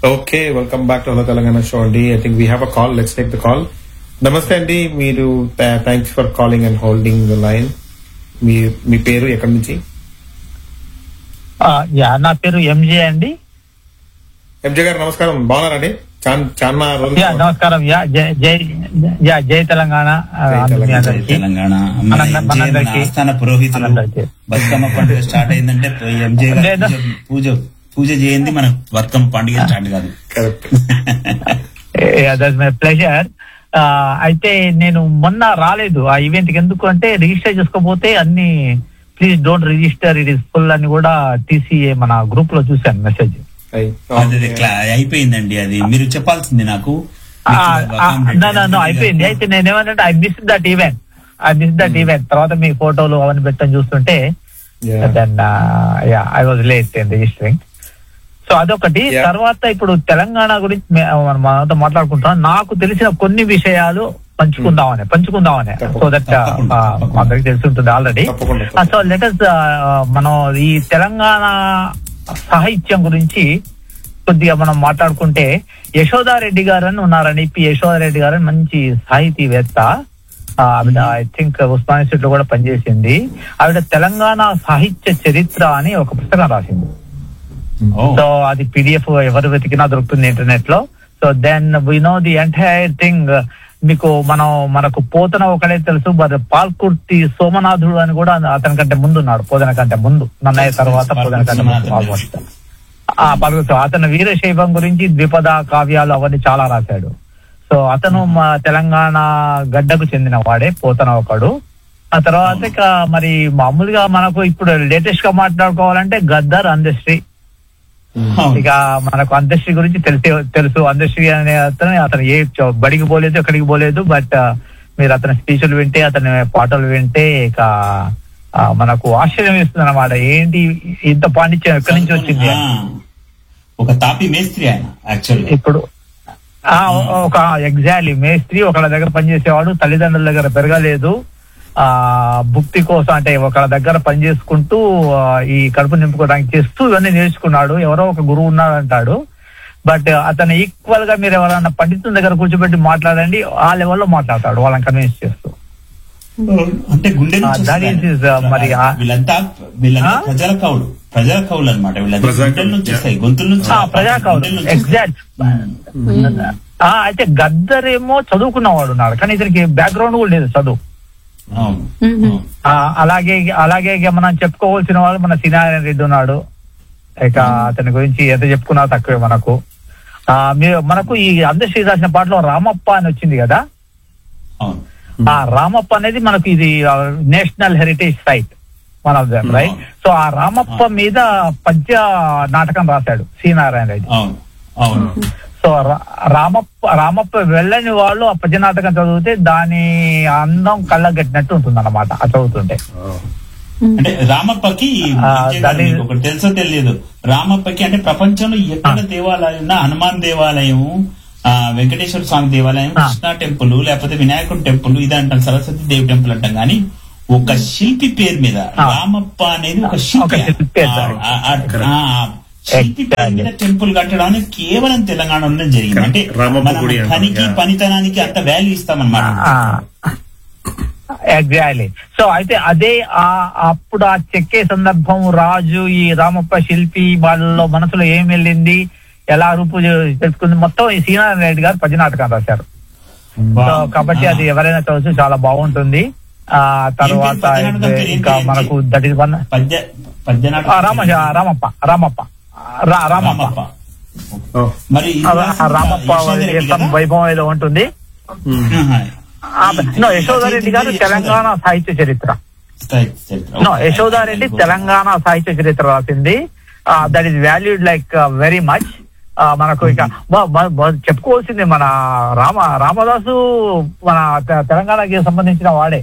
Okay welcome back to hello Telangana show అండి I think we have a call let's take the call నమస్తే అండి మీరు thanks for calling and holding the line మీ మీ పేరు ఎక్కడి నుంచి ఆ, యా నా పేరు ఎంజే అండి ఎంజే గారు నమస్కారం బాగున్నారండి చాన్- చాలా రోజులు యా నమస్కారం యా జై జై యా జై తెలంగాణ ఆ, జై తెలంగాణ. మీ అందరికీ. తెలంగాణ మన మనంద- ఎంజే మన మనందరికీ. ఆస్థాన పురోహితులు మనందరికీ. బతుకమ్మ పండుగ స్టార్ట్ అయిందంటే పోయి ఎంజే గారు లేదా? పూజ- పూజ పూజ చేయండి మన బతుకమ్మ పండుగ స్టార్ట్ కాదు కరెక్ట్ దట్స్ మై ప్లెజర్ అయితే నేను మొన్న రాలేదు ఆ ఈవెంట్ కి ఎందుకు అంటే రిజిస్టర్ చేసుకోకపోతే అన్ని please don't register it is full అని కూడా టీసీఏ మన గ్రూప్ లో చూశాను మెసేజ్ అది అది క్లా- అయిపోయిందండి అది మీరు చెప్పాల్సింది నాకు అయిపోయింది అయితే నేను ఏమంటే I miss that event I miss that event తర్వాత మీ ఫోటోలు అవన్నీ పెట్టని చూస్తుంటే then ya I was late in registering so అదొకటి Yeah. తర్వాత ఇప్పుడు తెలంగాణ గురించి మే- మనం మనతో మాట్లాడుకుంటాం నాకు తెలిసిన కొన్ని విషయాలు పంచుకుందామని పంచుకుందామని సో దట్ తప్పకుండా, తప్పకుండా. అందరికి తెలిసి ఉంటుంది ఆల్రెడీ తప్పకుండా, సో తప్పకుండా. లెటస్ మనం ఈ తెలంగాణ సాహిత్యం గురించి కొద్దిగా మనం మాట్లాడుకుంటే యశోదారెడ్డి గారు అని ఉన్నారని పి యశోదారెడ్డి గారు అని మంచి సాహితీవేత్త ఆ, ఆవిడ ఐ థింక్ ఉస్మాన్ ఇన్స్టిట్యూట్ లో కూడా పనిచేసింది ఆవిడ తెలంగాణ సాహిత్య చరిత్ర అని ఒక పుస్తకం రాసింది సో అది పీడిఎఫ్ ఎవరు వెతికినా దొరుకుతుంది ఇంటర్నెట్ లో so then we know the entire thing మీకు మనం మనకు పోతన ఒకడే తెలుసు మరి పాల్కుర్తి సోమనాథుడు అని కూడా అతని కంటే ముందు ఉన్నాడు పోతన కంటే ముందు నన్నయ్య తర్వాత పోతన కంటే ముందు ఆల్మోస్ట్ ఆ పలుకుతూ అతను వీరశైవం గురించి ద్విపద కావ్యాలు అవన్నీ చాలా రాశాడు సో అతను మా తెలంగాణ గడ్డకు చెందిన వాడే పోతన ఒకడు ఆ తర్వాత ఇక మరి మామూలుగా మనకు ఇప్పుడు లేటెస్ట్ గా మాట్లాడుకోవాలంటే గద్దర్ అందశ్రీ ఇక మనకు అందశ్రీ గురించి తెలిసే తెలుసు అందశ్రీ అనే అతను అతను ఏ చ- బడికి పోలేదు ఎక్కడికి పోలేదు బట్ మీరు అతని స్పీచ్లు వింటే అతని పాటలు వింటే ఇక ఆ, మనకు ఆశ్చర్యం వేస్తుంది అనమాట ఏంటి ఇంత పాండిత్యం ఎక్కడి నుంచి వచ్చింది అని. ఆ, ఒక తాపి మేస్త్రి ఆయన యాక్చువల్గా ఇప్పుడు ఆ ఒక ఎగ్జాక్ట్లీ మేస్త్రి ఒకళ్ళ దగ్గర పనిచేసేవాడు తల్లిదండ్రుల దగ్గర పెరగలేదు ఆ భుక్తి కోసం అంటే ఒకళ్ళ దగ్గర పని చేసుకుంటూ ఆ, ఈ కడుపు నింపుకోవడానికి చేస్తూ ఇవన్నీ నేర్చుకున్నాడు ఎవరో ఒక గురువు ఉన్నాడు అంటాడు బట్ అతను ఈక్వల్ గా మీరు ఎవరైనా పండితుల దగ్గర కూర్చోబెట్టి మాట్లాడండి ఆ లెవెల్లో మాట్లాడతాడు వాళ్ళని కన్విన్స్ చేస్తూ అంటే గుండె నుంచి Ah, that వస్తుంది is, ఆయన. uh, మరి ఆ- వీళ్ళంతా వీళ్ళంతా Ah? ప్రజల కవులు ప్రజల కవులు అనమాట వీళ్ళంతా ప్రజా గుండెల నుంచి కవులు, వస్తాయి గొంతుల నుంచి ఆ, ప్రజా కవులు గుండెల నుంచి ఎగ్జాక్ట్ ఆ, అయితే గద్దరేమో చదువుకున్నవాడు ఉన్నాడు కానీ ఇతనికి బ్యాక్గ్రౌండ్ కూడా లేదు చదువు అవును మ్మ్. అవును. ఆ, అలాగే అలాగే ఇక మనం చెప్పుకోవాల్సిన వాడు మన సినారాయణ రెడ్డి ఉన్నాడు ఇక అతని గురించి ఎంత చెప్పుకున్నా తక్కువే మనకు ఆ మీరు మనకు ఈ అందశ్రీ రాసిన పాటలో రామప్ప అని వచ్చింది కదా అవును ఆ రామప్ప అనేది మనకు ఇది national heritage site one of them right so ఆ రామప్ప మీద పద్య నాటకం రాశాడు సి నారాయణ రెడ్డి అవును అవును సో రా- రామప్ప రామప్ప వెళ్ళని వాళ్ళు ఆ పద్య నాటకం చదివితే దాని అందం కళ్ళగట్టినట్టు ఉంటుంది అనమాట ఆ చదువుతుంటే అంటే రామప్పకి ఆ, విజయ్ గారు దాని- మీకు ఒకటి తెలుసో తెలియదు రామప్పకి అంటే ప్రపంచంలో ఎక్కడ దేవాలయం ఉన్నా హనుమాన్ దేవాలయం ఆ వెంకటేశ్వర స్వామి దేవాలయం ఆ. కృష్ణ టెంపుల్ లేకపోతే వినాయకుడు టెంపుల్ ఇది అంటాం సరస్వతి దేవి టెంపుల్ అంటాం కానీ ఒక శిల్పి పేరు మీద ఆ. రామప్ప అనేది ఒక ఒక శిల్పి శిల్పి పేరు. ఆ, ఆ, ఆ, ఆ, శిల్పి పేరు మీద టెంపుల్ కట్టడానికి కేవలం తెలంగాణలోనే జరిగింది అంటే రామప్ప మనం గుడి అంటాం, పనికి యా. పనితనానికి అంత వాల్యూ ఇస్తామన్నమాట ఎగ్జాక్ట్లీ సో అయితే అదే ఆ అప్పుడు ఆ చెక్కే సందర్భం రాజు ఈ రామప్ప శిల్పి వాళ్ళలో మనసులో ఏం వెళ్ళింది ఎలా రూపు తెలుసుకుంది మొత్తం ఈ సీనారాయణ రెడ్డి గారు పద్య నాటకం రాశారు సో కాబట్టి అది ఎవరైనా చదవచ్చు చాలా బాగుంటుంది ఆ తర్వాత పద్య నాటకం పేరు? ఏం ఇంకా పేరు? మనకు దట్ ఇస్ వన్ పద్య పద్యనాటకం రామ రామప్ప రామప్ప రా- రామప్ప రామప్ప మరి ఇది ఆ, రాసింది ఆ రామప్ప యశోధరెడ్డి యశం కదా? వైభవం ఏదో ఉంటుంది ఆహా. ఆ, నో యశోదారెడ్డి గారు తెలంగాణ సాహిత్య చరిత్ర సాహిత్య చరిత్ర. నో యశోదారెడ్డి తెలంగాణ సాహిత్య చరిత్ర రాసింది that is valued like very much మనకు ఇక మ- మ- మ- చెప్పుకోవాల్సింది మన రామ రామదాసు మన తె- తెలంగాణకి సంబంధించిన వాడే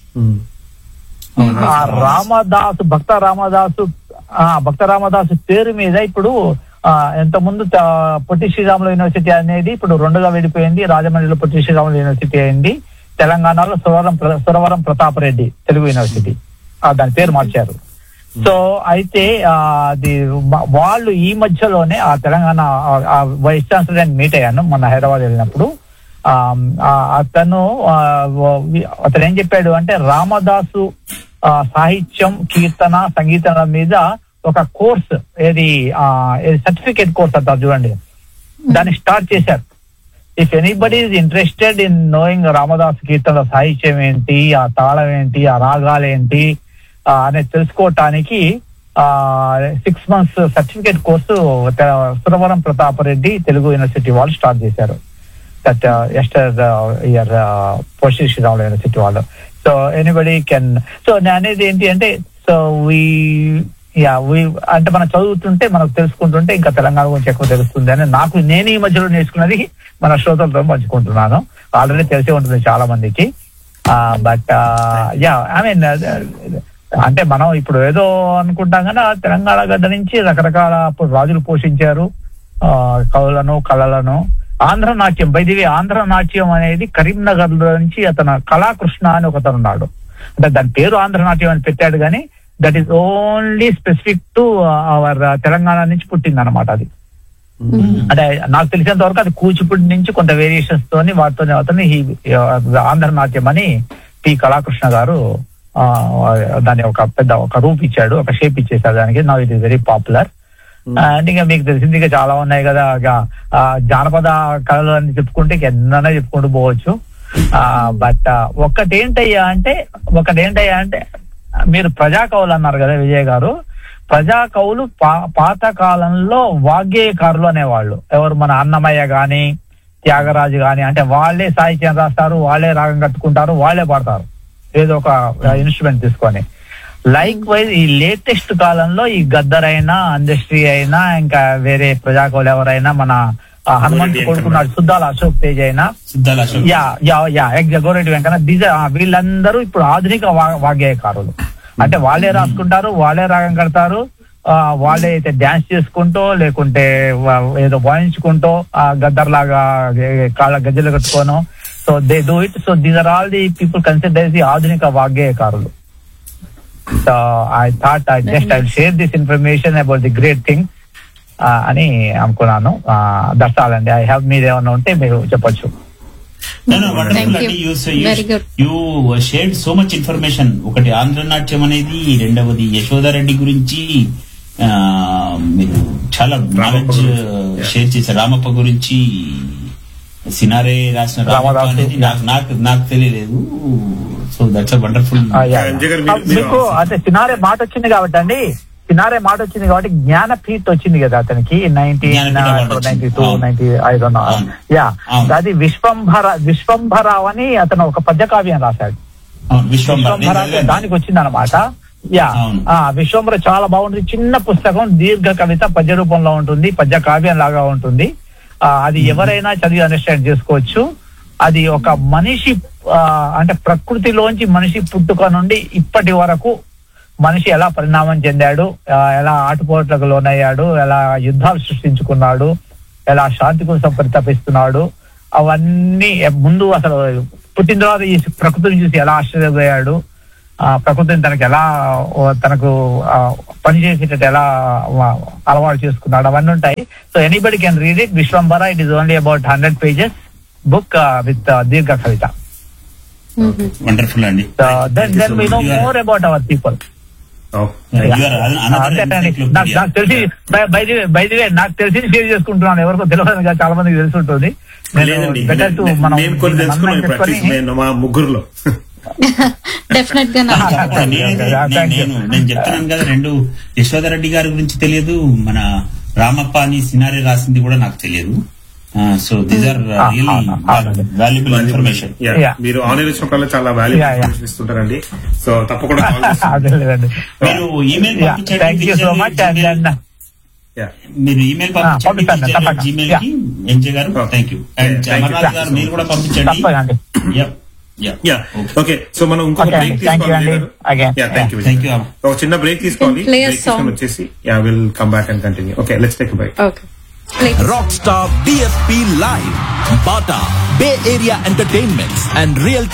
ఆ రామదాసు భక్త రామదాసు ఆ భక్త రామదాసు పేరు మీద ఇప్పుడు ఆ ఎంత ముందు పొట్టి శ్రీరాములు యూనివర్సిటీ అనేది ఇప్పుడు రెండుగా విడిపోయింది రాజమండ్రిలో పొట్టి శ్రీరాములు యూనివర్సిటీ అయింది తెలంగాణలో సురవరం ప్ర- సురవరం ప్రతాప్ రెడ్డి తెలుగు యూనివర్సిటీ ఆ దాని పేరు మార్చారు సో అయితే ఆ, అది వా- వాళ్ళు ఈ మధ్యలోనే ఆ తెలంగాణ ఆ- ఆ వైస్ ఛాన్సలర్ నేను మీట్ అయ్యాను మొన్న హైదరాబాద్ వెళ్ళినప్పుడు ఆ, ఆ, అతను ఆ, వ- అతను ఏం చెప్పాడు అంటే రామదాసు ఆ, సాహిత్యం కీర్తన సంగీతం మీద ఒక కోర్స్ ఏది సర్టిఫికేట్ కోర్స్ అంటారు చూడండి దాన్ని స్టార్ట్ చేశారు if anybody is interested in knowing Ramadas కీర్తన సాహిత్యం ఏంటి ఆ తాళం ఏంటి ఆ రాగాలు ఏంటి ఆ, అనేది తెలుసుకోవటానికి ఆ సిక్స్ మంత్స్ సర్టిఫికేట్ కోర్సు తె- సురవరం ప్రతాపరెడ్డి తెలుగు యూనివర్సిటీ వాళ్ళు స్టార్ట్ చేశారు దట్ ఎస్టర్ ఇయర్ పోషి శ్రీరాములు యూనివర్సిటీ వాళ్ళు సో ఎనీబడి కెన్ సో నేను అనేది ఏంటి అంటే సో వీ యా వీ అంటే మనం చదువుతుంటే మనకు తెలుసుకుంటుంటే ఇంకా తెలంగాణ గురించి ఎక్కువ తెలుస్తుంది అని నాకు నేను ఈ మధ్యలో నేర్చుకున్నది మన శ్రోతలతో పంచుకుంటున్నాను ఆల్రెడీ తెలిసే ఉంటుంది చాలా మందికి బట్ యా ఐ మీన్ అంటే మనం ఇప్పుడు ఏదో అనుకుంటాం కానీ ఆ తెలంగాణ గడ్డ నుంచి రకరకాల అప్పుడు రాజులు పోషించారు ఆ, కవులను కళలను ఆంధ్ర నాట్యం బైదివి ఆంధ్ర నాట్యం అనేది కరీంనగర్ లో నుంచి అతను కళాకృష్ణ అని ఒకతను ఉన్నాడు అంటే దాని పేరు ఆంధ్ర నాట్యం అని పెట్టాడు కానీ that is only specific to our Telangana నుంచి పుట్టింది అనమాట అది అంటే నాకు తెలిసినంత వరకు అది కూచిపూడి నుంచి కొంత వేరియేషన్స్ తోని వాటితో అతన్ని ఈ- ఆంధ్ర నాట్యం అని పి కళాకృష్ణ గారు ఆ, దాన్ని ఒక పెద్ద ఒక రూప్ ఇచ్చాడు ఒక షేప్ ఇచ్చేసాడు దానికి నా it is very popular and ఇంకా మీకు తెలిసింది ఇంకా చాలా ఉన్నాయి కదా ఇక, ఆ, జానపద కళలు అని చెప్పుకుంటే ఇంక ఎన్నైనా చెప్పుకుంటూ పోవచ్చు బట్ ఒక్కటేంటయ్యా అంటే ఒకటేంటయ్యా అంటే మీరు ప్రజా కవులు అన్నారు కదా విజయ్ గారు ప్రజా కవులు పా- పాత కాలంలో వాగ్గేయకారులు అనేవాళ్ళు ఎవరు మన అన్నమయ్య గాని త్యాగరాజు గాని అంటే వాళ్ళే సాహిత్యం రాస్తారు వాళ్ళే రాగం కట్టుకుంటారు వాళ్ళే పాడతారు ఏదో ఒక ఇన్స్ట్రుమెంట్ తీసుకొని లైక్ వైజ్ ఈ లేటెస్ట్ కాలంలో ఈ గద్దర్ అయినా అందశ్రీ అయినా ఇంకా వేరే ప్రజాకవులు ఎవరైనా మన ఆ, హనుమంతు కొడుకున్నాడు సుద్దాల అశోక్ తేజ్ అయినా Siddhala Ashok ya ya ya exact Goreddy Venkanna these are- వీళ్ళందరూ ఇప్పుడు ఆధునిక వా- వాగ్గేయకారులు అంటే వాళ్ళే రాసుకుంటారు వాళ్ళే రాగం కడతారు ఆ, వాళ్ళే అయితే డాన్స్ చేసుకుంటూ లేకుంటే వా- ఏదో వాయించుకుంటూ ఆ గద్దర్ లాగా ఏ- కాళ్ళ గజ్జలు కట్టుకోను so they do it so these are all the people consider the ఆధునిక వాగ్గేయకారులు so I thought I just I share this information about the great thing అని అనుకున్నాను దర్శాలండి ఐ హ్యావ్ మీరు ఏమైనా ఉంటే మీరు చెప్పొచ్చు No, no, wonderful. Thank you. అంటే you, so you, Very good. you shared so much information. ఒకటి ఆంధ్ర నాట్యం అనేది రెండవది యశోదారెడ్డి గురించి ఆ, మీరు చాలా నాలెడ్జ్ గురించి. షేర్ చేశారు రామప్ప గురించి సినారే రాసిన రామప్ప రామదాసు. అనేది నాకు నాకు నాకు తెలియలేదు సో దట్స్ అ వండర్ఫుల్ ఆ, యా, యా. అంజయ్ గారు మీరు- ఆ, మీకు అంటే సినారే మాట వచ్చింది కాబట్టి అండి సినారే మాట వచ్చింది కాబట్టి జ్ఞానపీఠ్ వచ్చింది కదా అతనికి నైన్టీన్ జ్ఞానపీఠ award వచ్చింది. నైన్టీ టూ అవును. నైన్టీ ఐ డోంట్ నో అవును. యా అవును. అది విశ్వంభర విశ్వంభరావు అని అతను ఒక పద్య కావ్యం రాశాడు విశ్వంబర్ నేను విశ్వంభర అంటే చదివాను. దానికి వచ్చింది అనమాట యా అవును. ఆ విశ్వంభర చాలా బాగుంటుంది చిన్న పుస్తకం దీర్ఘ కవిత పద్య రూపంలో ఉంటుంది పద్య కావ్యం లాగా ఉంటుంది ఆ, అది ఎవరైనా చదివి అండర్స్టాండ్ చేసుకోవచ్చు అది ఒక మనిషి ఆ, అంటే ప్రకృతిలోంచి మనిషి పుట్టుక నుండి ఇప్పటి వరకు మనిషి ఎలా పరిణామం చెందాడు ఆ, ఎలా ఆటుపోట్లకు లోనయ్యాడు ఎలా యుద్ధాలు సృష్టించుకున్నాడు ఎలా శాంతి కోసం పరితపిస్తున్నాడు అవన్నీ ముందు అసలు పుట్టిన తర్వాత ఈ ప్రకృతిని చూసి ఎలా ఆశ్చర్యపోయాడు ఆ ప్రకృతిని తనకు ఎలా ఓ, తనకు ఆ, పనిచేసేటట్టు ఎలా ఆ, అలవాటు చేసుకున్నాడు అవన్నీ ఉంటాయి so anybody can read it Vishwambhara it is only about hundred pages book with దీర్ఘ కవిత వండర్ఫుల్ అండి then then we know more about our people Oh. You are another అంతేనండి నాకు encyclopedia. నాకు తెలిసి బైదివే నాకు తెలిసి షేర్ చేసుకుంటున్నాను ఎవరికో తెలియదు కదా, చాలా మందికి తెలిసి ఉంటుంది లేదండి బెటర్ టు మనం మేము కొన్ని తెలుసుకున్నాం ఇప్పుడు పెట్టుకొని- అట్లీస్ట్ నేను మా ముగ్గురులో డెఫినెట్ గా నాకు కాకపోతే నేనైతే- నేను నేను నేను చెప్తున్నాను కదా రెండు యశోదరెడ్డి గారి గురించి తెలియదు మన రామప్ప అని సినారి రాసింది కూడా నాకు తెలియదు so these are Ah, really ah, ah, ah. Valuable information Yeah. Yeah. మీరు ఆన్లైన్ వచ్చినప్పుడు చాలా వాల్యూ Yeah, yeah. ఇస్తుంటారండి సో తప్పకుండా call చేసి- అదే లేదండి మీరు ఈమెయిల్ పంపించండి thank you so much and Gmail- Yeah. మీరు ఈమెయిల్ Ah, పంపిస్తాను, పంపించండి తప్పకుండా. జీమెయిల్ కి Yeah. ఎంజే గారు Okay. Thank you and Yeah, thank you. Amarnath గారు మీరు కూడా పంపించండి తప్పదండి Yep. Yeah. Ya Okay. Okay so మనం ఇంకొక Okay బ్రేక్ అండి. Thank you అండి. Again. Thank you Thank you, Amma. ఒక చిన్న బ్రేక్ తీసుకోవాలి You can play a break తీసుకొని song. వచ్చేసి ya will come back and continue okay let's take break okay Please. Rockstar DSP Live, Bata, Bay Area Entertainments, and Real